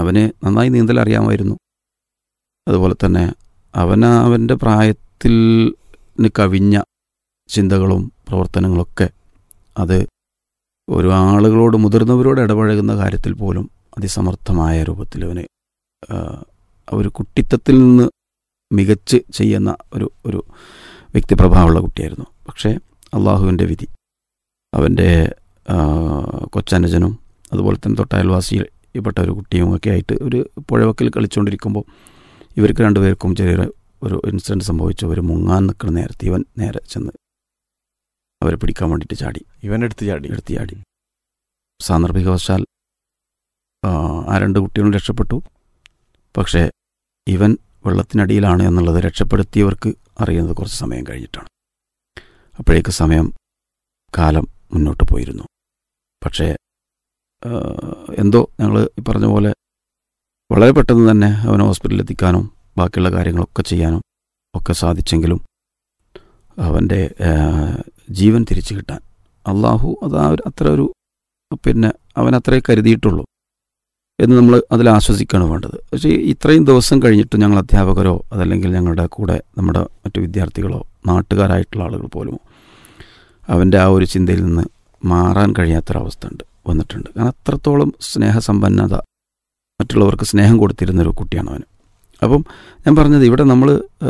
അവന് നന്നായി നീന്തൽ അറിയാമായിരുന്നു അതുപോലെ തന്നെ അവന് അവൻ്റെ പ്രായത്തിൽ കവിഞ്ഞ ചിന്തകളും പ്രവർത്തനങ്ങളൊക്കെ അത് ഒരു ആളുകളോട് മുതിർന്നവരോട് ഇടപഴകുന്ന കാര്യത്തിൽ പോലും അതിസമർത്ഥമായ രൂപത്തിൽ അവന് ആ, ഒരു കുട്ടിത്തത്തിൽ നിന്ന് മികച്ച് ചെയ്യുന്ന ഒരു ഒരു വ്യക്തിപ്രഭാവമുള്ള കുട്ടിയായിരുന്നു പക്ഷേ അള്ളാഹുവിൻ്റെ വിധി അവൻ്റെ ആ, കൊച്ചനുജനും അതുപോലെ തന്നെ തൊട്ടയൽവാസിയിൽപ്പെട്ട ഒരു കുട്ടിയും ഒക്കെ ആയിട്ട് ഒരു പുഴവക്കിൽ കളിച്ചുകൊണ്ടിരിക്കുമ്പോൾ ഇവർക്ക് രണ്ടുപേർക്കും ചെറിയൊരു ഒരു ഇൻസിഡൻറ്റ് സംഭവിച്ചു അവർ മുങ്ങാൻ നിൽക്കുന്ന നേരത്തെ ഇവൻ നേരെ ചെന്ന് അവരെ പിടിക്കാൻ വേണ്ടിയിട്ട് ചാടി ഇവനെടുത്ത് ചാടി എടുത്ത് ചാടി സാന്ദർഭികവശാൽ ആ, ആ രണ്ട് കുട്ടികളും രക്ഷപ്പെട്ടു പക്ഷേ ഇവൻ വെള്ളത്തിനടിയിലാണ് എന്നുള്ളത് രക്ഷപ്പെടുത്തിയവർക്ക് അറിയുന്നത് കുറച്ച് സമയം കഴിഞ്ഞിട്ടാണ് അപ്പോഴേക്ക് സമയം കാലം മുന്നോട്ട് പോയിരുന്നു പക്ഷേ ആ, എന്തോ ഞങ്ങൾ ഈ പറഞ്ഞ പോലെ വളരെ പെട്ടെന്ന് തന്നെ അവനെ ഹോസ്പിറ്റലിൽ എത്തിക്കാനും ബാക്കിയുള്ള കാര്യങ്ങളൊക്കെ ചെയ്യാനും ഒക്കെ സാധിച്ചെങ്കിലും അവൻ്റെ ആ, ജീവൻ തിരിച്ചു കിട്ടാൻ അള്ളാഹു അത് ആ ഒരു അത്ര ഒരു പിന്നെ അവൻ അത്രേ കരുതിയിട്ടുള്ളൂ എന്ന് നമ്മൾ അതിൽ ആശ്വസിക്കുകയാണ് വേണ്ടത് പക്ഷേ ഇത്രയും ദിവസം കഴിഞ്ഞിട്ട് ഞങ്ങൾ അധ്യാപകരോ അതല്ലെങ്കിൽ ഞങ്ങളുടെ കൂടെ നമ്മുടെ മറ്റു വിദ്യാർത്ഥികളോ നാട്ടുകാരായിട്ടുള്ള ആളുകൾ പോലും അവൻ്റെ ആ ഒരു ചിന്തയിൽ നിന്ന് മാറാൻ കഴിയാത്തൊരവസ്ഥ ഉണ്ട് വന്നിട്ടുണ്ട് കാരണം അത്രത്തോളം സ്നേഹസമ്പന്നത മറ്റുള്ളവർക്ക് സ്നേഹം കൊടുത്തിരുന്നൊരു കുട്ടിയാണ് അവന് അപ്പം ഞാൻ പറഞ്ഞത് ഇവിടെ നമ്മൾ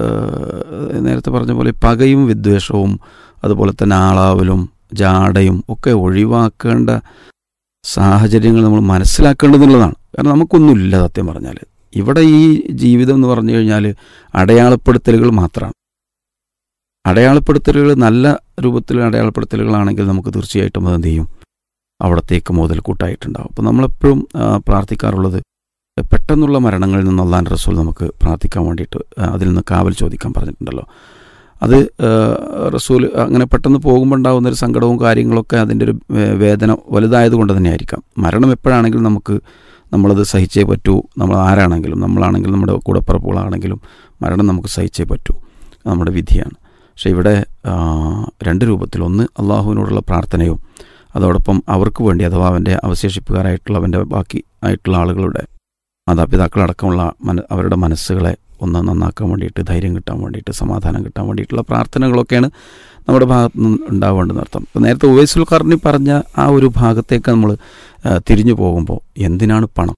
നേരത്തെ പറഞ്ഞ പോലെ പകയും വിദ്വേഷവും അതുപോലെ തന്നെ ആളാവലും ജാടയും ഒക്കെ ഒഴിവാക്കേണ്ട സാഹചര്യങ്ങൾ നമ്മൾ മനസ്സിലാക്കേണ്ടതെന്നുള്ളതാണ് കാരണം നമുക്കൊന്നുമില്ല സത്യം പറഞ്ഞാൽ ഇവിടെ ഈ ജീവിതം എന്ന് പറഞ്ഞു കഴിഞ്ഞാൽ അടയാളപ്പെടുത്തലുകൾ മാത്രമാണ് അടയാളപ്പെടുത്തലുകൾ നല്ല രൂപത്തിൽ അടയാളപ്പെടുത്തലുകളാണെങ്കിൽ നമുക്ക് തീർച്ചയായിട്ടും അത് എന്ത് ചെയ്യും അവിടത്തേക്ക് മുതൽക്കൂട്ടായിട്ടുണ്ടാവും അപ്പോൾ നമ്മളെപ്പോഴും ആ, പ്രാർത്ഥിക്കാറുള്ളത് പെട്ടെന്നുള്ള മരണങ്ങളിൽ നിന്ന് അള്ളാൻ റസൂൽ നമുക്ക് പ്രാർത്ഥിക്കാൻ വേണ്ടിയിട്ട് ആ, അതിൽ നിന്ന് കാവൽ ചോദിക്കാൻ പറഞ്ഞിട്ടുണ്ടല്ലോ അത് ആ, റസൂൽ അങ്ങനെ പെട്ടെന്ന് പോകുമ്പോൾ ഉണ്ടാകുന്ന ഒരു സങ്കടവും കാര്യങ്ങളൊക്കെ അതിൻ്റെ ഒരു വേ- വേദന വലുതായത് കൊണ്ട് തന്നെ ആയിരിക്കാം മരണം എപ്പോഴാണെങ്കിലും നമുക്ക് നമ്മളത് സഹിച്ചേ പറ്റൂ നമ്മൾ ആരാണെങ്കിലും നമ്മളാണെങ്കിലും നമ്മുടെ കൂടപ്പിറപ്പുകളാണെങ്കിലും മരണം നമുക്ക് സഹിച്ചേ പറ്റൂ അത് നമ്മുടെ വിധിയാണ് പക്ഷേ ഇവിടെ ആ, രണ്ട് രൂപത്തിൽ ഒന്ന് അള്ളാഹുവിനോടുള്ള പ്രാർത്ഥനയും അതോടൊപ്പം അവർക്ക് വേണ്ടി അഥവാ അവൻ്റെ അവശേഷിപ്പുകാരായിട്ടുള്ള അവൻ്റെ ബാക്കി ആയിട്ടുള്ള ആളുകളുടെ മാതാപിതാക്കളടക്കമുള്ള മന അവരുടെ മനസ്സുകളെ ഒന്ന് നന്നാക്കാൻ വേണ്ടിയിട്ട് ധൈര്യം കിട്ടാൻ വേണ്ടിയിട്ട് സമാധാനം കിട്ടാൻ വേണ്ടിയിട്ടുള്ള പ്രാർത്ഥനകളൊക്കെയാണ് നമ്മുടെ ഭാഗത്ത് നിന്ന് ഉണ്ടാവേണ്ടതെന്ന് അർത്ഥം ഇപ്പം നേരത്തെ ഉവൈസുൽ ഖർണി പറഞ്ഞ ആ ഒരു ഭാഗത്തേക്ക് നമ്മൾ തിരിഞ്ഞു പോകുമ്പോൾ എന്തിനാണ് പണം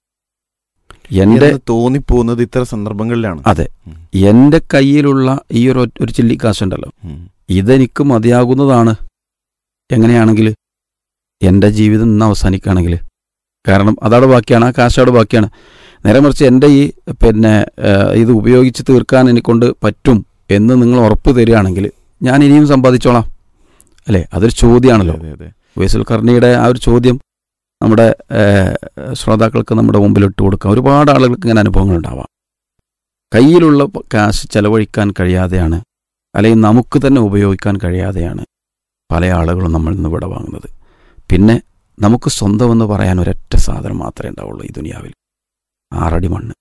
എൻ്റെ എന്ന് തോന്നിപ്പോകുന്നത് ഇത്തരം സന്ദർഭങ്ങളിലാണ് അതെ ഉം. എൻ്റെ കയ്യിലുള്ള ഈ ഒരു ഒറ്റ- ഒരു ചില്ലിക്കാശുണ്ടല്ലോ ഉം. ഇതെനിക്ക് മതിയാകുന്നതാണ് എങ്ങനെയാണെങ്കിൽ എൻ്റെ ജീവിതം ഇന്ന് അവസാനിക്കുകയാണെങ്കിൽ കാരണം അതവിടെ ബാക്കിയാണ് ആ കാശ് അവിടെ ബാക്കിയാണ് നേരെ മറിച്ച് എൻ്റെ ഈ പിന്നെ ഏഹ്, ഇത് ഉപയോഗിച്ച് തീർക്കാൻ എനിക്കൊണ്ട് പറ്റും എന്ന് നിങ്ങൾ ഉറപ്പ് തരികയാണെങ്കിൽ ഞാൻ ഇനിയും സമ്പാദിച്ചോളാം അല്ലേ അതൊരു ചോദ്യമാണല്ലോ അതെ, അതെ. വൈസുൽ കർണിയുടെ ആ ഒരു ചോദ്യം നമ്മുടെ ഏഹ്, ശ്രോതാക്കൾക്ക് നമ്മുടെ മുമ്പിൽ ഇട്ട് കൊടുക്കാം ഒരുപാട് ആളുകൾക്ക് ഇങ്ങനെ അനുഭവങ്ങൾ ഉണ്ടാവാം കയ്യിലുള്ള പ- കാശ് ചെലവഴിക്കാൻ കഴിയാതെയാണ് അല്ലെങ്കിൽ നമുക്ക് തന്നെ ഉപയോഗിക്കാൻ കഴിയാതെയാണ് പല ആളുകളും നമ്മളിൽ നിന്ന് വിട വാങ്ങുന്നത് പിന്നെ നമുക്ക് സ്വന്തമെന്ന് പറയാൻ ഒരൊറ്റ സാധനം മാത്രമേ ഉണ്ടാവുള്ളൂ ഈ ദുനിയാവിൽ ആറടി മണ്ണ്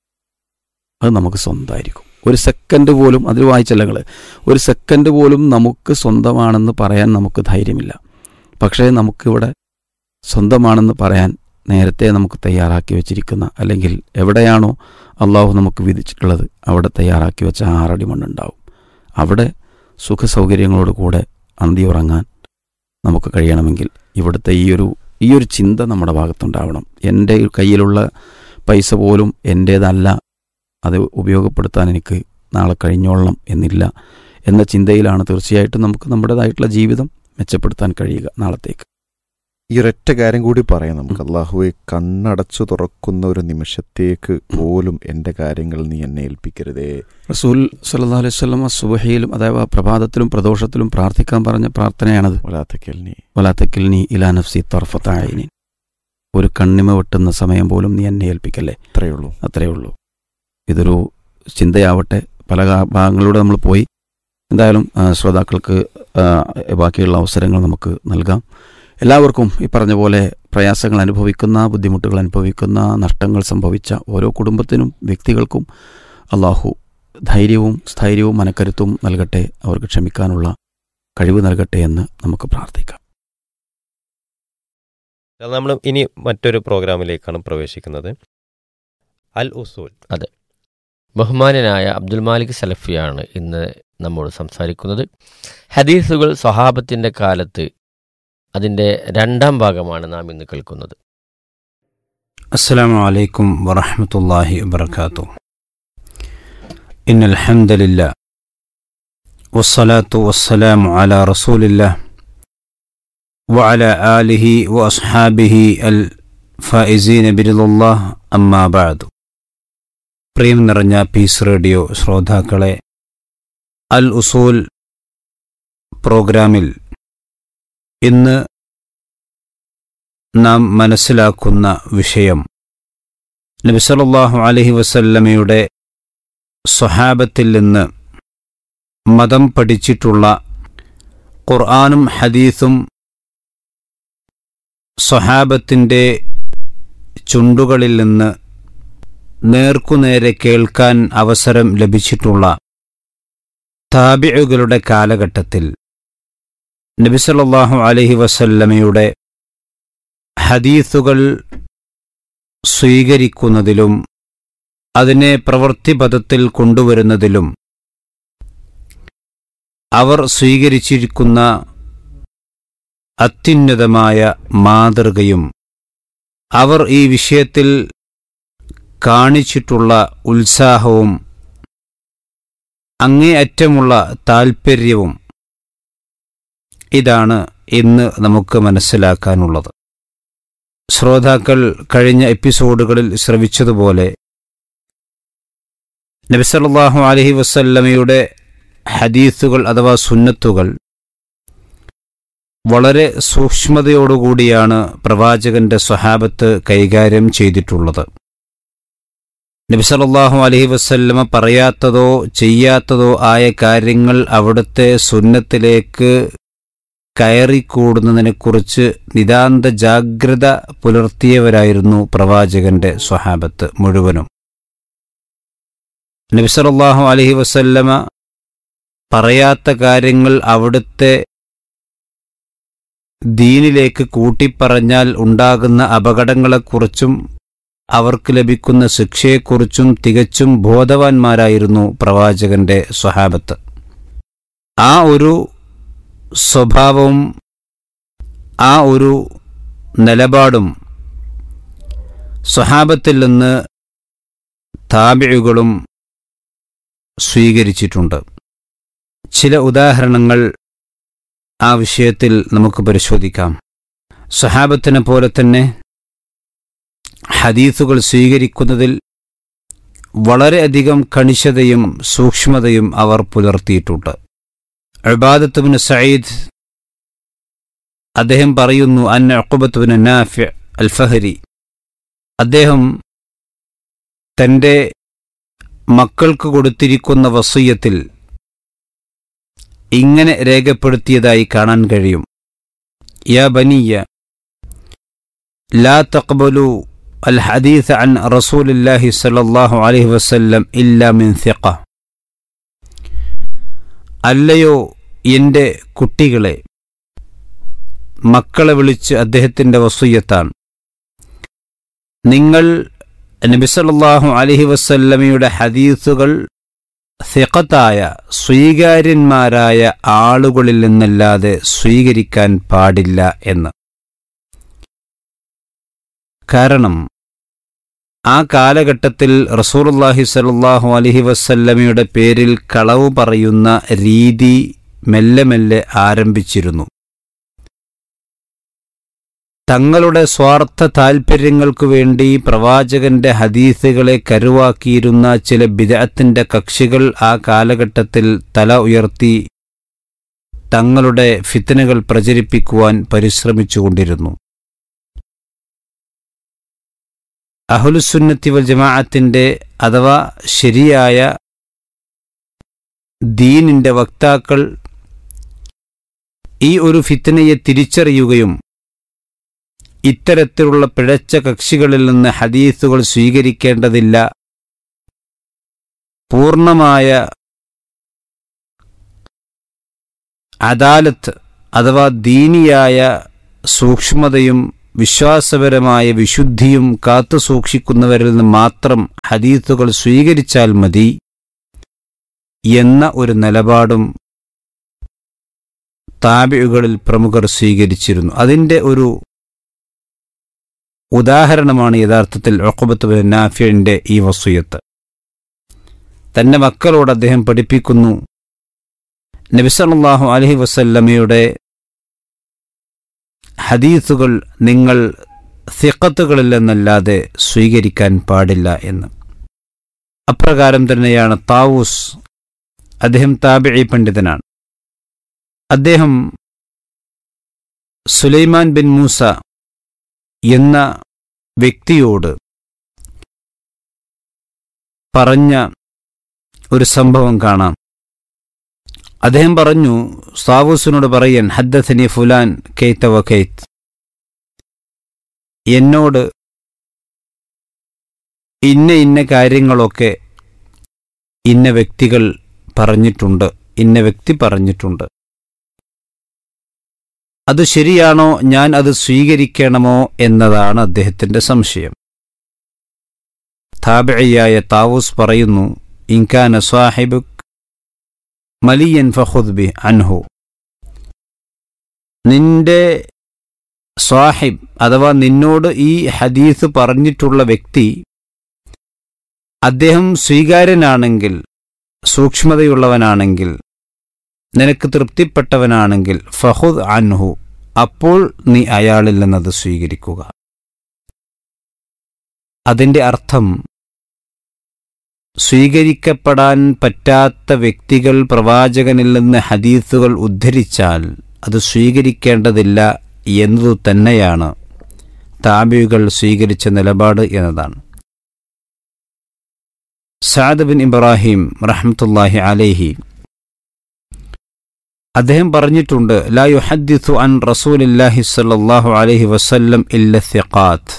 അത് നമുക്ക് സ്വന്തമായിരിക്കും ഒരു സെക്കൻഡ് പോലും അതിൽ വായിച്ചല്ല നിങ്ങൾ ഒരു സെക്കൻഡ് പോലും നമുക്ക് സ്വന്തമാണെന്ന് പറയാൻ നമുക്ക് ധൈര്യമില്ല പക്ഷേ നമുക്കിവിടെ സ്വന്തമാണെന്ന് പറയാൻ നേരത്തെ നമുക്ക് തയ്യാറാക്കി വെച്ചിരിക്കുന്ന അല്ലെങ്കിൽ എവിടെയാണോ അള്ളാഹു നമുക്ക് വിധിച്ചിട്ടുള്ളത് അവിടെ തയ്യാറാക്കി വെച്ച ആറടി മണ്ണുണ്ടാവും അവിടെ സുഖസൗകര്യങ്ങളോട് കൂടെ അന്തി ഉറങ്ങാൻ നമുക്ക് കഴിയണമെങ്കിൽ ഇവിടുത്തെ ഈ ഒരു ഈ ഒരു ചിന്ത നമ്മുടെ ഭാഗത്തുണ്ടാവണം എൻ്റെ കയ്യിലുള്ള പൈസ പോലും എൻ്റേതല്ല അത് ഉപയോഗപ്പെടുത്താൻ എനിക്ക് നാളെ കഴിഞ്ഞോളണം എന്നില്ല എന്ന ചിന്തയിലാണ് തീർച്ചയായിട്ടും നമുക്ക് നമ്മുടേതായിട്ടുള്ള ജീവിതം മെച്ചപ്പെടുത്താൻ കഴിയുക നാളത്തേക്ക് ഈ ഒരൊറ്റ കാര്യം കൂടി പറയാം നമുക്ക് അള്ളാഹുവെ കണ്ണടച്ചു തുറക്കുന്ന ഒരു നിമിഷത്തേക്ക് പോലും എൻ്റെ കാര്യങ്ങൾ നീ എന്നെ ഏൽപ്പിക്കരുതേ റസൂൽ സല്ലാ അലൈഹി സ്വലം സുബഹയിലും അതായത് പ്രഭാതത്തിലും പ്രദോഷത്തിലും പ്രാർത്ഥിക്കാൻ പറഞ്ഞ പ്രാർത്ഥനയാണത് വലാത്തക്കൽ നീ വലാത്തക്കിൽ നീ ഇലാ നഫ്സി തർഫത്തായിനി ഒരു കണ്ണിമ വെട്ടുന്ന സമയം പോലും നീ എന്നെ ഏൽപ്പിക്കല്ലേ അത്രയേ ഉള്ളൂ അത്രയേ ഉള്ളൂ ഇതൊരു ചിന്തയാവട്ടെ പല കാ- ഭാഗങ്ങളിലൂടെ നമ്മൾ പോയി എന്തായാലും ആ, ശ്രോതാക്കൾക്ക് ആ, ബാക്കിയുള്ള അവസരങ്ങൾ നമുക്ക് നൽകാം എല്ലാവർക്കും ഈ പറഞ്ഞ പോലെ പ്രയാസങ്ങൾ അനുഭവിക്കുന്ന ബുദ്ധിമുട്ടുകൾ അനുഭവിക്കുന്ന നഷ്ടങ്ങൾ സംഭവിച്ച ഓരോ കുടുംബത്തിനും വ്യക്തികൾക്കും അള്ളാഹു ധൈര്യവും സ്ഥൈര്യവും മനക്കരുത്തും നൽകട്ടെ അവർക്ക് ക്ഷമിക്കാനുള്ള കഴിവ് നൽകട്ടെ എന്ന് നമുക്ക് പ്രാർത്ഥിക്കാം നമ്മൾ ഇനി മറ്റൊരു പ്രോഗ്രാമിലേക്കാണ് പ്രവേശിക്കുന്നത് അൽ ഉസൂൽ അതെ ബഹുമാനനായ അബ്ദുൽ മാലിക് സലഫിയാണ് ഇന്ന് നമ്മോട് സംസാരിക്കുന്നത് ഹദീസുകൾ സ്വഹാബത്തിൻ്റെ കാലത്ത് അതിൻ്റെ രണ്ടാം ഭാഗമാണ് നാം ഇന്ന് കേൾക്കുന്നത് السلام عليكم ورحمة الله وبركاته إن الحمد لله والصلاة والسلام على رسول الله وعلى آله وأصحابه الفائزين برضا الله أما بعد പ്രിയം നിറഞ്ഞ പീസ് റേഡിയോ ശ്രോതാക്കളെ അൽ ഉസൂൽ പ്രോഗ്രാമിൽ ഇന്ന് നാം മനസ്സിലാക്കുന്ന വിഷയം നബിസലല്ലാഹു അലഹി വസല്ലമയുടെ സ്വഹാബത്തിൽ നിന്ന് മതം പഠിച്ചിട്ടുള്ള ഖുർആാനും ഹദീസും സ്വഹാബത്തിൻ്റെ ചുണ്ടുകളിൽ നിന്ന് നേർക്കുനേരെ കേൾക്കാൻ അവസരം ലഭിച്ചിട്ടുള്ള താബിഴുകളുടെ കാലഘട്ടത്തിൽ നബിസലല്ലാഹു അലഹി വസല്ലമയുടെ ഹദീസുകൾ സ്വീകരിക്കുന്നതിലും അതിനെ പ്രവൃത്തിപഥത്തിൽ കൊണ്ടുവരുന്നതിലും അവർ സ്വീകരിച്ചിരിക്കുന്ന അത്യുന്നതമായ മാതൃകയും അവർ ഈ വിഷയത്തിൽ കാണിച്ചിട്ടുള്ള ഉത്സാഹവും അങ്ങേയറ്റമുള്ള താൽപ്പര്യവും ഇതാണ് ഇന്ന് നമുക്ക് മനസ്സിലാക്കാനുള്ളത് ശ്രോതാക്കൾ കഴിഞ്ഞ എപ്പിസോഡുകളിൽ ശ്രവിച്ചതുപോലെ നബിസല്ലാഹു അലഹി വസല്ലമയുടെ ഹദീസുകൾ അഥവാ സുന്നത്തുകൾ വളരെ സൂക്ഷ്മതയോടുകൂടിയാണ് പ്രവാചകന്റെ സ്വഹാബത്ത് കൈകാര്യം ചെയ്തിട്ടുള്ളത് നബിസല്ലാഹു അലഹി വസല്ലമ പറയാത്തതോ ചെയ്യാത്തതോ ആയ കാര്യങ്ങൾ അവിടുത്തെ സുന്നത്തിലേക്ക് കയറിക്കൂടുന്നതിനെക്കുറിച്ച് നിതാന്ത ജാഗ്രത പുലർത്തിയവരായിരുന്നു പ്രവാചകന്റെ സ്വഹാബത്ത് മുഴുവനും നബിസറല്ലാഹു അലഹി വസല്ലമ പറയാത്ത കാര്യങ്ങൾ അവിടുത്തെ ദീനിലേക്ക് കൂട്ടിപ്പറഞ്ഞാൽ ഉണ്ടാകുന്ന അപകടങ്ങളെക്കുറിച്ചും അവർക്ക് ലഭിക്കുന്ന ശിക്ഷയെക്കുറിച്ചും തികച്ചും ബോധവാന്മാരായിരുന്നു പ്രവാചകന്റെ സ്വഹാബത്ത് ആ ഒരു സ്വഭാവവും ആ ഒരു നിലപാടും സ്വഹാബത്തിൽ നിന്ന് താബിഴുകളും സ്വീകരിച്ചിട്ടുണ്ട് ചില ഉദാഹരണങ്ങൾ ആ വിഷയത്തിൽ നമുക്ക് പരിശോധിക്കാം സ്വഹാബത്തിനെ പോലെ തന്നെ ഹദീസുകൾ സ്വീകരിക്കുന്നതിൽ വളരെയധികം കണിശതയും സൂക്ഷ്മതയും അവർ പുലർത്തിയിട്ടുണ്ട് അബാദത്തുബിന് സയ്യിദ് അദ്ദേഹം പറയുന്നു അൻ അക്കുബത്തുബിന് നാഫി അൽ ഫഹരി അദ്ദേഹം തൻ്റെ മക്കൾക്ക് കൊടുത്തിരിക്കുന്ന വസീയത്തിൽ ഇങ്ങനെ രേഖപ്പെടുത്തിയതായി കാണാൻ കഴിയും യാ ബനിയ ലാ തഖ്ബലു അൽ ഹദീസ് അൻ റസൂലില്ലാഹി സല്ലല്ലാഹു അലൈഹി വസല്ലം ഇല്ലാ മിൻ സിഖ അല്ലയോ എൻ്റെ കുട്ടികളെ മക്കളെ വിളിച്ച് അദ്ദേഹത്തിൻ്റെ വസൂയത്താണ് നിങ്ങൾ നബിസല്ലാഹു അലഹി വസല്ലമയുടെ ഹദീസുകൾ സിഖത്തായ സ്വീകാര്യന്മാരായ ആളുകളിൽ നിന്നല്ലാതെ സ്വീകരിക്കാൻ പാടില്ല എന്ന് കാരണം ആ കാലഘട്ടത്തിൽ റസൂറുല്ലാഹി സലാഹു അലഹി വസല്ലമയുടെ പേരിൽ കളവ് പറയുന്ന രീതി മെല്ലെ മെല്ലെ ആരംഭിച്ചിരുന്നു തങ്ങളുടെ സ്വാർത്ഥ താൽപ്പര്യങ്ങൾക്കു വേണ്ടി പ്രവാചകന്റെ ഹദീസുകളെ കരുവാക്കിയിരുന്ന ചില ബിദഅത്തിന്റെ കക്ഷികൾ ആ കാലഘട്ടത്തിൽ തല ഉയർത്തി തങ്ങളുടെ ഫിത്തനുകൾ പ്രചരിപ്പിക്കുവാൻ പരിശ്രമിച്ചുകൊണ്ടിരുന്നു അഹുലുസുന്നത്തി വൽ ജമാഅത്തിന്റെ അഥവാ ശരിയായ ദീനിന്റെ വക്താക്കൾ ഈ ഒരു ഫിത്തനയെ തിരിച്ചറിയുകയും ഇത്തരത്തിലുള്ള പിഴച്ച കക്ഷികളിൽ നിന്ന് ഹദീസുകൾ സ്വീകരിക്കേണ്ടതില്ല പൂർണ്ണമായ അദാലത്ത് അഥവാ ദീനിയായ സൂക്ഷ്മതയും വിശ്വാസപരമായ വിശുദ്ധിയും കാത്തു സൂക്ഷിക്കുന്നവരിൽ നിന്ന് മാത്രം ഹദീത്തുകൾ സ്വീകരിച്ചാൽ മതി എന്ന ഒരു നിലപാടും താബിഴുകളിൽ പ്രമുഖർ സ്വീകരിച്ചിരുന്നു അതിൻ്റെ ഒരു ഉദാഹരണമാണ് യഥാർത്ഥത്തിൽ ഒക്കബത്ത് ബിൻ നാഫിയുടെ ഈ വസൂയത്ത് തന്റെ മക്കളോട് അദ്ദേഹം പഠിപ്പിക്കുന്നു നബിസല്ലാഹു അലഹി വസല്ലമയുടെ ഹദീസുകൾ നിങ്ങൾ സിഖത്തുകളില്ലെന്നല്ലാതെ സ്വീകരിക്കാൻ പാടില്ല എന്ന് അപ്രകാരം തന്നെയാണ് താവൂസ് അദ്ദേഹം താബിഴി പണ്ഡിതനാണ് അദ്ദേഹം സുലൈമാൻ ബിൻ മൂസ എന്ന വ്യക്തിയോട് പറഞ്ഞ ഒരു സംഭവം കാണാം അദ്ദേഹം പറഞ്ഞു സാവൂസിനോട് പറയൻ ഹദ്ദസനി ഫുലാൻ കെയ്ത്ത വഖൈത്ത് എന്നോട് ഇന്ന ഇന്ന കാര്യങ്ങളൊക്കെ ഇന്ന വ്യക്തികൾ പറഞ്ഞിട്ടുണ്ട് ഇന്ന വ്യക്തി പറഞ്ഞിട്ടുണ്ട് അത് ശരിയാണോ ഞാൻ അത് സ്വീകരിക്കണമോ എന്നതാണ് അദ്ദേഹത്തിന്റെ സംശയം താബിയായ താവൂസ് പറയുന്നു ഇൻകാന സാഹിബുക് മലിയൻ ഫഹുദ് ബി അൻഹു നിന്റെ സ്വാഹിബ് അഥവാ നിന്നോട് ഈ ഹദീസ് പറഞ്ഞിട്ടുള്ള വ്യക്തി അദ്ദേഹം സ്വീകാര്യനാണെങ്കിൽ സൂക്ഷ്മതയുള്ളവനാണെങ്കിൽ നിനക്ക് തൃപ്തിപ്പെട്ടവനാണെങ്കിൽ ഫഹുദ് അൻഹു അപ്പോൾ നീ അയാളിൽ നിന്നത് സ്വീകരിക്കുക അതിന്റെ അർത്ഥം സ്വീകരിക്കപ്പെടാൻ പറ്റാത്ത വ്യക്തികൾ പ്രവാചകനിൽ നിന്ന് ഹദീസുകൾ ഉദ്ധരിച്ചാൽ അത് സ്വീകരിക്കേണ്ടതില്ല എന്നതു തന്നെയാണ് താബിയുകൾ സ്വീകരിച്ച നിലപാട് എന്നതാണ് സാദ് ബിൻ ഇബ്രാഹിം റഹ്മത്തുല്ലാഹി അലേഹി അദ്ദേഹം പറഞ്ഞിട്ടുണ്ട് ലാ യുഹദ്ദിസു അൻ റസൂലില്ലാഹി സ്വല്ലല്ലാഹു അലൈഹി വസല്ലം ഇല്ല സിഖാത്ത്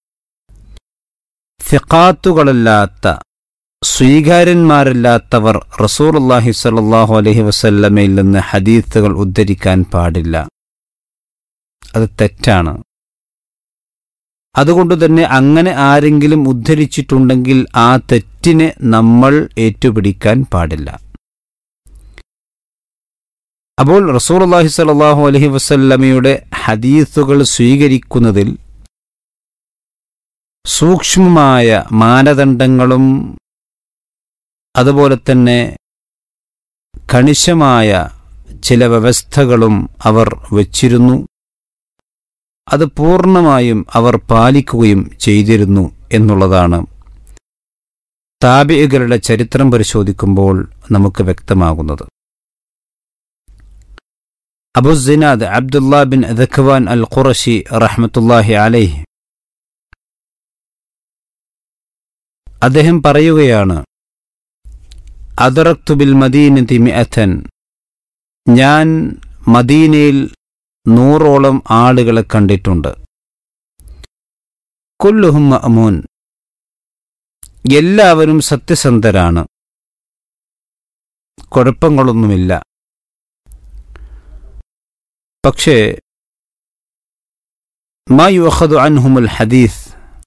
സിഖാത്തുകളല്ലാത്ത സ്വീകാര്യന്മാരല്ലാത്തവർ റസൂലുള്ളാഹി സ്വല്ലല്ലാഹു അലൈഹി വസല്ലമയിൽ നിന്ന് ഹദീസുകൾ ഉദ്ധരിക്കാൻ പാടില്ല അത് തെറ്റാണ് അതുകൊണ്ട് തന്നെ അങ്ങനെ ആരെങ്കിലും ഉദ്ധരിച്ചിട്ടുണ്ടെങ്കിൽ ആ തെറ്റിനെ നമ്മൾ ഏറ്റുപിടിക്കാൻ പാടില്ല അപ്പോൾ റസൂർല്ലാഹി സ്വല്ലല്ലാഹു അലൈഹി വസല്ലമയുടെ ഹദീസുകൾ സ്വീകരിക്കുന്നതിൽ സൂക്ഷ്മമായ മാനദണ്ഡങ്ങളും അതുപോലെ തന്നെ കണിശമായ ചില വ്യവസ്ഥകളും അവർ വച്ചിരുന്നു അത് പൂർണ്ണമായും അവർ പാലിക്കുകയും ചെയ്തിരുന്നു എന്നുള്ളതാണ് താബികളുടെ ചരിത്രം പരിശോധിക്കുമ്പോൾ നമുക്ക് വ്യക്തമാകുന്നത് അബുസിനാദ് അബ്ദുല്ല ബിൻ ദഖ്വാൻ അൽ ഖുറഷി റഹ്മത്തുല്ലാഹി അലൈഹ് അദ്ദേഹം പറയുകയാണ് അദറക്തു ബിൽ മദീനത്തി മിഅത്തൻ ഞാൻ മദീനയിൽ നൂറോളം ആളുകളെ കണ്ടിട്ടുണ്ട് കൊല്ലുഹും മഅമൂൻ എല്ലാവരും സത്യസന്ധരാണ് കുഴപ്പങ്ങളൊന്നുമില്ല പക്ഷേ മാ യുഖദു അൻഹുമുൽ ഹദീസ്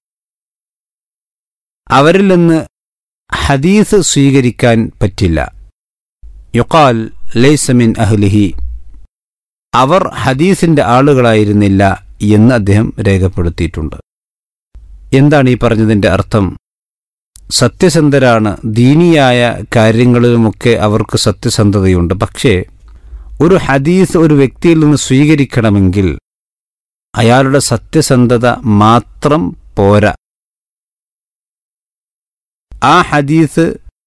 അവരിൽ നിന്ന് ഹദീസ് സ്വീകരിക്കാൻ പറ്റില്ല യുക്കാൽ ലൈസമിൻ അഹ്ലിഹി അവർ ഹദീസിന്റെ ആളുകളായിരുന്നില്ല എന്ന് അദ്ദേഹം രേഖപ്പെടുത്തിയിട്ടുണ്ട് എന്താണ് ഈ പറഞ്ഞതിന്റെ അർത്ഥം സത്യസന്ധരാണ് ദീനിയായ കാര്യങ്ങളിലുമൊക്കെ അവർക്ക് സത്യസന്ധതയുണ്ട് പക്ഷേ ഒരു ഹദീസ് ഒരു വ്യക്തിയിൽ നിന്ന് സ്വീകരിക്കണമെങ്കിൽ അയാളുടെ സത്യസന്ധത മാത്രം പോരാ ആ ഹദീസ്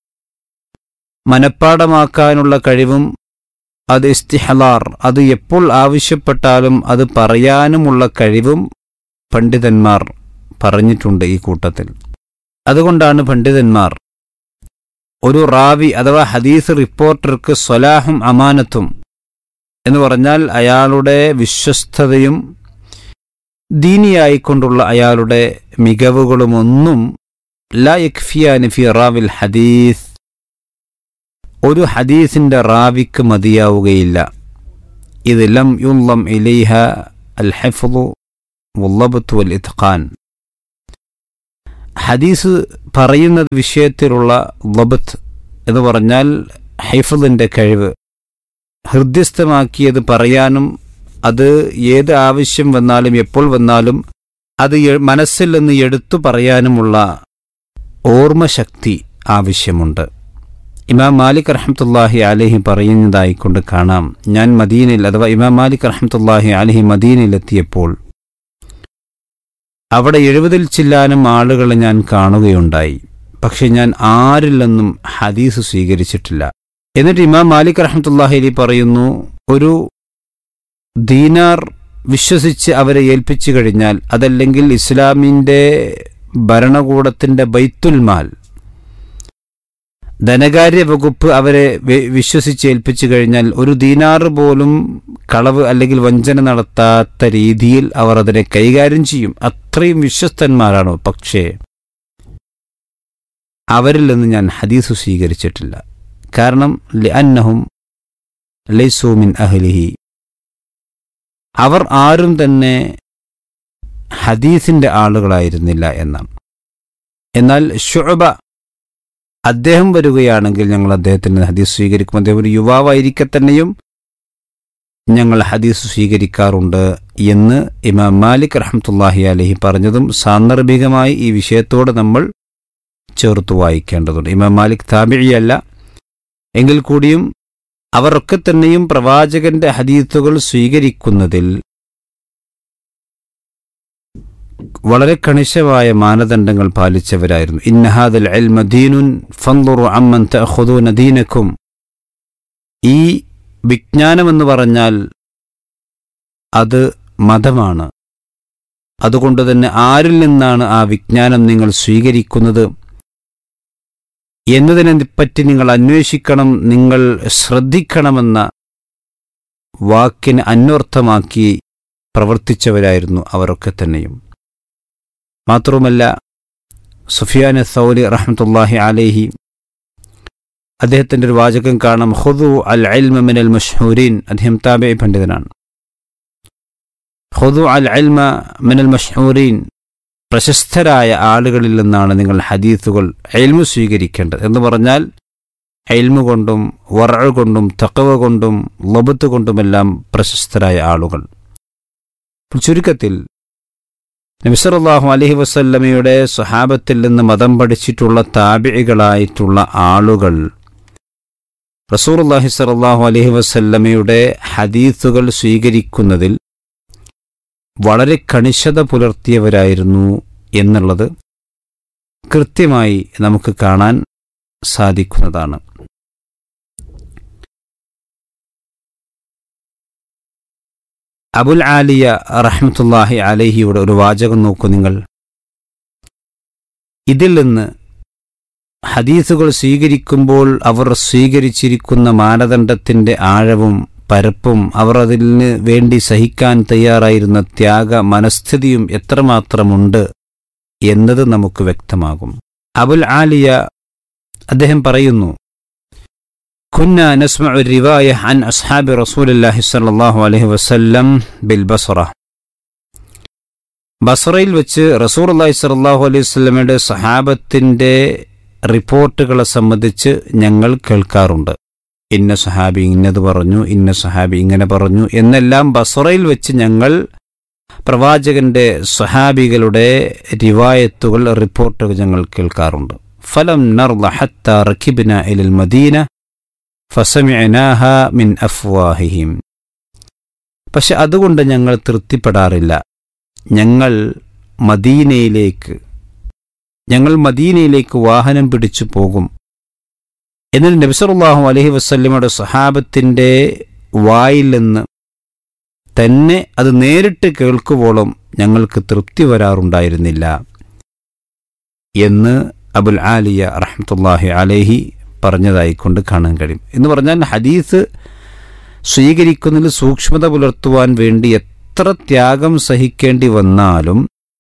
മനഃപ്പാടമാക്കാനുള്ള കഴിവും അത് ഇസ്തിഹലാർ അത് എപ്പോൾ ആവശ്യപ്പെട്ടാലും അത് പറയാനുമുള്ള കഴിവും പണ്ഡിതന്മാർ പറഞ്ഞിട്ടുണ്ട് ഈ കൂട്ടത്തിൽ അതുകൊണ്ടാണ് പണ്ഡിതന്മാർ ഒരു റാവി അഥവാ ഹദീസ് റിപ്പോർട്ടർക്ക് സ്വലാഹും അമാനത്തും എന്ന് പറഞ്ഞാൽ അയാളുടെ വിശ്വസ്തതയും ദീനിയായിക്കൊണ്ടുള്ള അയാളുടെ മികവുകളുമൊന്നും ലാ യക്ഫിയാനി ഫി റാവിൽ ഹദീസ് ഒരു ഹദീസിന്റെ റാവിക്ക് മതിയാവുകയില്ല ഇത് ലം യുല്ലം ഇലൈഹ അൽ ഹെഫ്ലു വല്ലബത്ത് വൽ ഇത്ഖാൻ ഹദീസ് പറയുന്ന വിഷയത്തിലുള്ള ലബത്ത് എന്ന് പറഞ്ഞാൽ ഹൈഫലിൻ്റെ കഴിവ് ഹൃദ്യസ്ഥമാക്കിയത് പറയാനും അത് ഏത് ആവശ്യം വന്നാലും എപ്പോൾ വന്നാലും അത് എ- മനസ്സിൽ നിന്ന് എടുത്തു പറയാനുമുള്ള ഓർമ്മശക്തി ആവശ്യമുണ്ട് ഇമാം മാലിക് റഹ്മത്തുല്ലാഹി അലഹി പറയുന്നതായിക്കൊണ്ട് കാണാം ഞാൻ മദീനയിൽ അഥവാ ഇമാം മാലിക് റഹ്മത്തുല്ലാഹി അലഹി മദീനയിലെത്തിയപ്പോൾ അവിടെ എഴുപതിൽ ചില്ലാനും ആളുകളെ ഞാൻ കാണുകയുണ്ടായി പക്ഷെ ഞാൻ ആരിൽ നിന്നും ഹദീസ് സ്വീകരിച്ചിട്ടില്ല എന്നിട്ട് ഇമാം മാലിക് റഹ്മത്തുല്ലാഹി അലി പറയുന്നു ഒരു ദീനാർ വിശ്വസിച്ച് അവരെ ഏൽപ്പിച്ചു കഴിഞ്ഞാൽ അതല്ലെങ്കിൽ ഇസ്ലാമിൻ്റെ ഭരണകൂടത്തിൻ്റെ ബൈത്തുൽ മാൽ ധനകാര്യ വകുപ്പ് അവരെ വി- വിശ്വസിച്ച് ഏൽപ്പിച്ചു കഴിഞ്ഞാൽ ഒരു ദീനാറ് പോലും കളവ് അല്ലെങ്കിൽ വഞ്ചന നടത്താത്ത രീതിയിൽ അവർ അതിനെ കൈകാര്യം ചെയ്യും അത്രയും വിശ്വസ്തന്മാരാണ് പക്ഷേ അവരിൽ നിന്ന് ഞാൻ ഹദീസ് സ്വീകരിച്ചിട്ടില്ല കാരണം അന്നഹും ലൈസൂമിൻ അഹ്ലിഹി അവർ ആരും തന്നെ ഹദീസിന്റെ ആളുകളായിരുന്നില്ല എന്നാണ് എന്നാൽ ഷുഅബ അദ്ദേഹം വരികയാണെങ്കിൽ ഞങ്ങൾ അദ്ദേഹത്തിന് ഹദീസ് സ്വീകരിക്കും അദ്ദേഹം ഒരു യുവാവായിരിക്കെ തന്നെയും ഞങ്ങൾ ഹദീസ് സ്വീകരിക്കാറുണ്ട് എന്ന് ഇമാം മാലിക് റഹ്മത്തുല്ലാഹി അലഹി പറഞ്ഞതും സാന്ദർഭികമായി ഈ വിഷയത്തോട് നമ്മൾ ചേർത്ത് വായിക്കേണ്ടതുണ്ട് ഇമാം മാലിക് താബിഴിയല്ല എങ്കിൽ കൂടിയും അവരൊക്കെ തന്നെയും പ്രവാചകന്റെ ഹദീത്തുകൾ സ്വീകരിക്കുന്നതിൽ വളരെ കണിശമായ മാനദണ്ഡങ്ങൾ പാലിച്ചവരായിരുന്നു ഇന്നഹാദൽ ഇൽമ ദീനുൻ ഫൻദുറു അമ്മൻ തഅഖുദൂന ദീനക്കും ഈ വിജ്ഞാനമെന്ന് പറഞ്ഞാൽ അത് മതമാണ് അതുകൊണ്ട് തന്നെ ആരിൽ നിന്നാണ് ആ വിജ്ഞാനം നിങ്ങൾ സ്വീകരിക്കുന്നത് എന്നതിനെ പറ്റി നിങ്ങൾ അന്വേഷിക്കണം നിങ്ങൾ ശ്രദ്ധിക്കണമെന്ന വാക്കിന് അന്വർത്ഥമാക്കി പ്രവർത്തിച്ചവരായിരുന്നു അവരൊക്കെ തന്നെയും മാത്രവുമല്ല സുഫിയാൻ സൗലി റഹ്മത്തുല്ലാഹി അലേഹി അദ്ദേഹത്തിൻ്റെ ഒരു വാചകം കാണാം ഹുദു അൽ അൽമ മിനൽ മഷ്ഹൂരീൻ അദ്ദേഹം താബെ പണ്ഡിതനാണ് ഹുദു അൽ അൽമ മിനൽ മഷ്ഹൂരീൻ പ്രശസ്തരായ ആളുകളിൽ നിന്നാണ് നിങ്ങൾ ഹദീസുകൾ എൽമു സ്വീകരിക്കേണ്ടത് എന്ന് പറഞ്ഞാൽ എൽമു കൊണ്ടും വറ കൊണ്ടും തക്കവ കൊണ്ടും ലബത്ത് കൊണ്ടുമെല്ലാം പ്രശസ്തരായ ആളുകൾ അപ്പോൾ ചുരുക്കത്തിൽ നബിസറല്ലാഹു അലഹി വസല്ലമയുടെ സ്വഹാബത്തിൽ നിന്ന് മതം പഠിച്ചിട്ടുള്ള താബിഴികളായിട്ടുള്ള ആളുകൾ റസൂർല്ലാഹി സറല്ലാഹു അലഹി വസല്ലമയുടെ ഹദീസുകൾ സ്വീകരിക്കുന്നതിൽ വളരെ കണിശത പുലർത്തിയവരായിരുന്നു എന്നുള്ളത് കൃത്യമായി നമുക്ക് കാണാൻ സാധിക്കുന്നതാണ് അബുൽ ആലിയ റഹ്മത്തുല്ലാഹി അലഹിയുടെ ഒരു വാചകം നോക്കൂ നിങ്ങൾ ഇതിൽ നിന്ന് ഹദീസുകൾ സ്വീകരിക്കുമ്പോൾ അവർ സ്വീകരിച്ചിരിക്കുന്ന മാനദണ്ഡത്തിന്റെ ആഴവും പരപ്പും അവർ അതിന് വേണ്ടി സഹിക്കാൻ തയ്യാറായിരുന്ന ത്യാഗ മനസ്ഥിതിയും എത്രമാത്രമുണ്ട് എന്നത് നമുക്ക് വ്യക്തമാകും അബുൽ ആലിയ അദ്ദേഹം പറയുന്നു كنا نسمع الرواية عن أصحاب رسول الله صلى الله عليه وسلم بالبصرة ബസറയിൽ വെച്ച് റസൂർ അള്ളാഹി സലാഹു അലൈഹി സ്വലമയുടെ സഹാബത്തിൻ്റെ റിപ്പോർട്ടുകളെ സംബന്ധിച്ച് ഞങ്ങൾ കേൾക്കാറുണ്ട് ഇന്ന സഹാബി ഇന്നത് പറഞ്ഞു ഇന്ന സഹാബി ഇങ്ങനെ പറഞ്ഞു എന്നെല്ലാം ബസറയിൽ വെച്ച് ഞങ്ങൾ പ്രവാചകന്റെ സഹാബികളുടെ റിവായത്തുകൾ റിപ്പോർട്ടുകൾ ഞങ്ങൾ കേൾക്കാറുണ്ട് ഫലം നർല ഹത്ത റക്കിബിന ഇലിൽ മദീന ഫസമിഅനാഹ മിൻ അഫ്വാഹിഹിം പക്ഷെ അതുകൊണ്ട് ഞങ്ങൾ തൃപ്തിപ്പെടാറില്ല ഞങ്ങൾ മദീനയിലേക്ക് ഞങ്ങൾ മദീനയിലേക്ക് വാഹനം പിടിച്ചു പോകും എന്നാൽ നബിസറുല്ലാഹു അലഹി വസ്ല്ലമയുടെ സഹാബത്തിൻ്റെ വായിൽ നിന്ന് തന്നെ അത് നേരിട്ട് കേൾക്കുവോളം ഞങ്ങൾക്ക് തൃപ്തി വരാറുണ്ടായിരുന്നില്ല എന്ന് അബുൽ ആലിയ റഹ്മത്തുല്ലാഹി അലഹി പറഞ്ഞതായിക്കൊണ്ട് കാണാൻ കഴിയും എന്ന് പറഞ്ഞാൽ ഹദീസ് സ്വീകരിക്കുന്നതിൽ സൂക്ഷ്മത പുലർത്തുവാൻ വേണ്ടി എത്ര ത്യാഗം സഹിക്കേണ്ടി വന്നാലും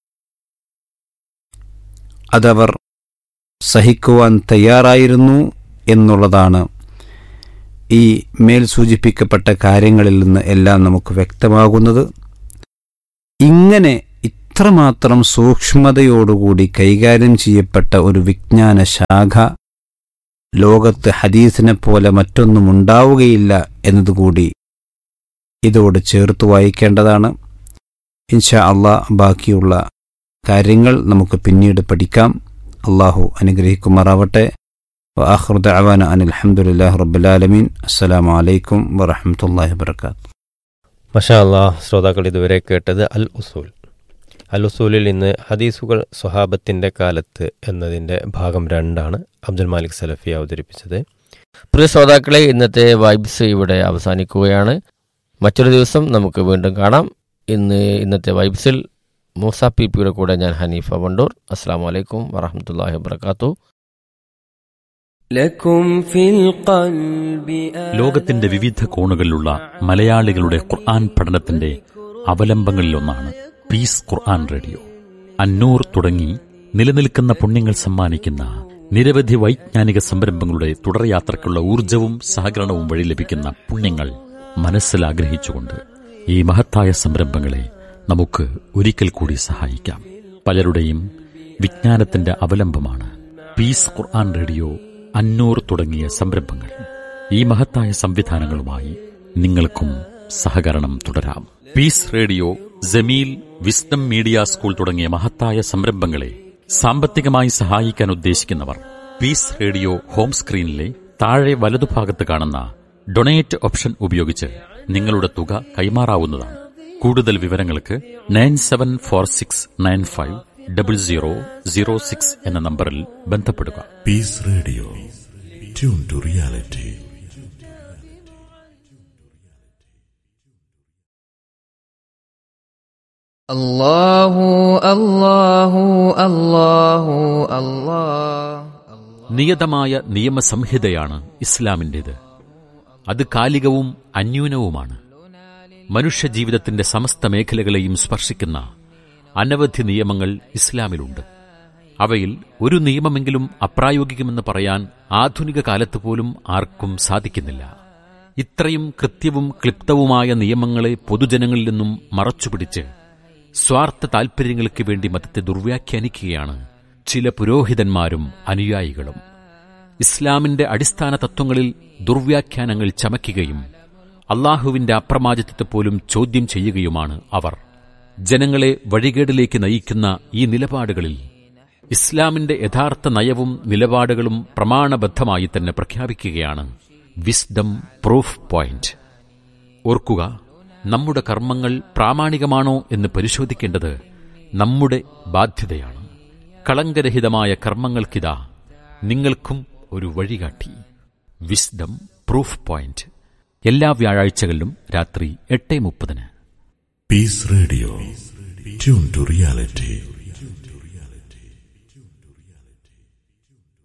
അതവർ സഹിക്കുവാൻ തയ്യാറായിരുന്നു എന്നുള്ളതാണ് ഈ മേൽ സൂചിപ്പിക്കപ്പെട്ട കാര്യങ്ങളിൽ നിന്ന് എല്ലാം നമുക്ക് വ്യക്തമാകുന്നത് ഇങ്ങനെ ഇത്രമാത്രം സൂക്ഷ്മതയോടുകൂടി കൈകാര്യം ചെയ്യപ്പെട്ട ഒരു വിജ്ഞാന ശാഖ ലോകത്ത് ഹദീസിനെ പോലെ മറ്റൊന്നും ഉണ്ടാവുകയില്ല എന്നതുകൂടി ഇതോട് ചേർത്ത് വായിക്കേണ്ടതാണ് ഇൻഷാ അള്ളാ ബാക്കിയുള്ള കാര്യങ്ങൾ നമുക്ക് പിന്നീട് പഠിക്കാം അള്ളാഹു അനുഗ്രഹിക്കുമാറാവട്ടെ وآخر دعوانا أن الحمد لله رب العالمين السلام عليكم ورحمة الله وبركاته മഷാ അല്ലാ ശ്രോതാക്കൾ ഇതുവരെ കേട്ടത് അൽ ഉസൂൽ അൽ ഉസൂലിൽ ഇന്ന് ഹദീസുകൾ സ്വഹാബത്തിൻ്റെ കാലത്ത് എന്നതിൻ്റെ ഭാഗം രണ്ടാണ് അബ്ദുൽ മാലിക് സലഫി അവതരിപ്പിച്ചത് പ്രിയ ശ്രോതാക്കളെ ഇന്നത്തെ വൈബ്സ് ഇവിടെ അവസാനിക്കുകയാണ് മറ്റൊരു ദിവസം നമുക്ക് വീണ്ടും കാണാം ഇന്ന് ഇന്നത്തെ വൈബ്സിൽ മൂസ പി പിയുടെ കൂടെ ഞാൻ ഹനീഫ വണ്ടൂർ അസ്സാം വലൈക്കും വറഹമത്തല്ലാഹി വാത്തു لكم في القلب ലോകത്തിന്റെ വിവിധ കോണുകളിലുള്ള മലയാളികളുടെ ഖുർആൻ പഠനത്തിന്റെ അവലംബങ്ങളിലൊന്നാണ് പീസ് ഖുർആൻ റേഡിയോ അന്നൂർ തുടങ്ങി നിലനിൽക്കുന്ന പുണ്യങ്ങൾ സമ്മാനിക്കുന്ന നിരവധി വൈജ്ഞാനിക സംരംഭങ്ങളുടെ തുടർയാത്രയ്ക്കുള്ള ഊർജവും സഹകരണവും വഴി ലഭിക്കുന്ന പുണ്യങ്ങൾ മനസ്സിൽ ആഗ്രഹിച്ചുകൊണ്ട് ഈ മഹത്തായ സംരംഭങ്ങളെ നമുക്ക് ഒരിക്കൽ കൂടി സഹായിക്കാം പലരുടെയും വിജ്ഞാനത്തിന്റെ അവലംബമാണ് പീസ് ഖുർആൻ റേഡിയോ അന്നൂർ തുടങ്ങിയ സംരംഭങ്ങൾ ഈ മഹത്തായ സംവിധാനങ്ങളുമായി നിങ്ങൾക്കും സഹകരണം തുടരാം peace radio Jameel wisdom media school തുടങ്ങിയ മഹത്തായ സംരംഭങ്ങളെ സാമ്പത്തികമായി സഹായിക്കാൻ ഉദ്ദേശിക്കുന്നവർ പീസ് റേഡിയോ ഹോം സ്ക്രീനിലെ താഴെ വലതുഭാഗത്ത് കാണുന്ന ഡൊണേറ്റ് ഓപ്ഷൻ ഉപയോഗിച്ച് നിങ്ങളുടെ തുക കൈമാറാവുന്നതാണ് കൂടുതൽ വിവരങ്ങൾക്ക് nine seven four six nine five double zero zero six എന്ന നമ്പറിൽ ബന്ധപ്പെടുക Peace Radio. Tune to reality. الله الله الله الله നിയതമായ നിയമസംഹിതയാണ് ഇസ്ലാമിൻ്റേത് അത് കാലികവും അന്യൂനവുമാണ് മനുഷ്യജീവിതത്തിന്റെ സമസ്ത മേഖലകളെയും സ്പർശിക്കുന്ന അനവധി നിയമങ്ങൾ ഇസ്ലാമിലുണ്ട് അവയിൽ ഒരു നിയമമെങ്കിലും അപ്രായോഗികമെന്ന് പറയാൻ ആധുനിക കാലത്ത് പോലും ആർക്കും സാധിക്കുന്നില്ല ഇത്രയും കൃത്യവും ക്ലിപ്തവുമായ നിയമങ്ങളെ പൊതുജനങ്ങളിൽ നിന്നും മറച്ചുപിടിച്ച് സ്വാർത്ഥ താൽപര്യങ്ങൾക്ക് വേണ്ടി മതത്തെ ദുർവ്യാഖ്യാനിക്കുകയാണ് ചില പുരോഹിതന്മാരും അനുയായികളും ഇസ്ലാമിന്റെ അടിസ്ഥാന തത്വങ്ങളിൽ ദുർവ്യാഖ്യാനങ്ങൾ ചമയ്ക്കുകയും അള്ളാഹുവിന്റെ അപ്രമാദിത്വത്തെ പോലും ചോദ്യം ചെയ്യുകയുമാണ് അവർ ജനങ്ങളെ വഴികേടിലേക്ക് നയിക്കുന്ന ഈ നിലപാടുകളിൽ ഇസ്ലാമിന്റെ യഥാർത്ഥ നയവും നിലപാടുകളും പ്രമാണബദ്ധമായി തന്നെ പ്രഖ്യാപിക്കുകയാണ് വിസ്ഡം പ്രൂഫ് പോയിന്റ് ഓർക്കുക നമ്മുടെ കർമ്മങ്ങൾ പ്രാമാണികമാണോ എന്ന് പരിശോധിക്കേണ്ടത് നമ്മുടെ ബാധ്യതയാണ് കളങ്കരഹിതമായ കർമ്മങ്ങൾക്കിതാ നിങ്ങൾക്കും ഒരു വഴികാട്ടി വിസ്ഡം പ്രൂഫ് പോയിന്റ് എല്ലാ വ്യാഴാഴ്ചകളിലും രാത്രി എട്ട് മുപ്പതിന് Peace Radio. Tune to reality.